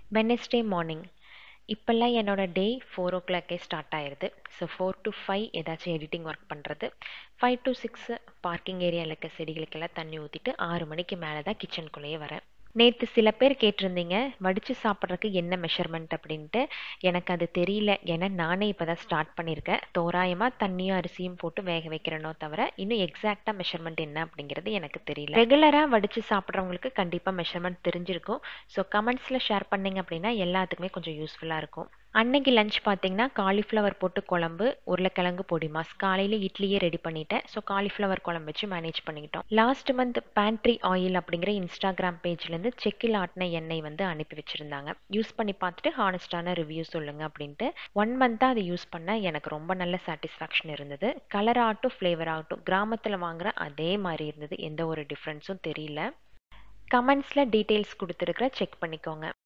Wednesday morning இப்போல்லாம் என்னோட day four ஓ கிளாக்கே ஸ்டார்ட் ஆயிடுது ஸோ ஃபோர் டு ஃபைவ் ஏதாச்சும் எடிட்டிங் ஒர்க் பண்ணுறது ஃபைவ் டு சிக்ஸு பார்க்கிங் ஏரியாவில் இருக்க செடிகளுக்கெல்லாம் தண்ணி ஊற்றிட்டு ஆறு மணிக்கு மேலே தான் கிச்சனுக்குள்ளேயே வரேன் நேற்று சில பேர் கேட்டிருந்தீங்க வடித்து சாப்பிட்றதுக்கு என்ன மெஷர்மெண்ட் அப்படின்ட்டு எனக்கு அது தெரியல ஏன்னா நானே இப்போ தான் ஸ்டார்ட் பண்ணியிருக்கேன் தோராயமாக தண்ணியும் அரிசியும் போட்டு வேக வைக்கிறனோ தவிர இன்னும் எக்ஸாக்டாக மெஷர்மெண்ட் என்ன அப்படிங்கிறது எனக்கு தெரியல ரெகுலராக வடித்து சாப்பிட்றவங்களுக்கு கண்டிப்பாக மெஷர்மெண்ட் தெரிஞ்சிருக்கும் ஸோ கமெண்ட்ஸில் ஷேர் பண்ணிங்க அப்படின்னா எல்லாத்துக்குமே கொஞ்சம் யூஸ்ஃபுல்லாக இருக்கும் அன்னைக்கு லஞ்ச் பார்த்தீங்கன்னா காலிஃப்ளவர் போட்டு குழம்பு உருளைக்கிழங்கு பொடி மாஸ் காலையில் இட்லியே ரெடி பண்ணிட்டேன் ஸோ காலிஃப்ளவர் குழம்பு வச்சு மேனேஜ் பண்ணிக்கிட்டோம் லாஸ்ட் மந்த் பேண்ட்ரி ஆயில் அப்படிங்கிற இன்ஸ்டாகிராம் பேஜ்லேருந்து செக்கில் ஆட்டின எண்ணெய் வந்து அனுப்பி வச்சுருந்தாங்க யூஸ் பண்ணி பார்த்துட்டு ஹானஸ்டான ரிவ்யூ சொல்லுங்கள் அப்படின்ட்டு ஒன் மந்த்தாக அதை யூஸ் பண்ண எனக்கு ரொம்ப நல்ல சாட்டிஸ்ஃபேக்ஷன் இருந்தது கலர் ஆகட்டும் ஃப்ளேவர் ஆகட்டும் கிராமத்தில் வாங்குற அதே மாதிரி இருந்தது எந்த ஒரு டிஃப்ரென்ஸும் தெரியல கமெண்ட்ஸில் டீட்டெயில்ஸ் கொடுத்துருக்குற செக் பண்ணிக்கோங்க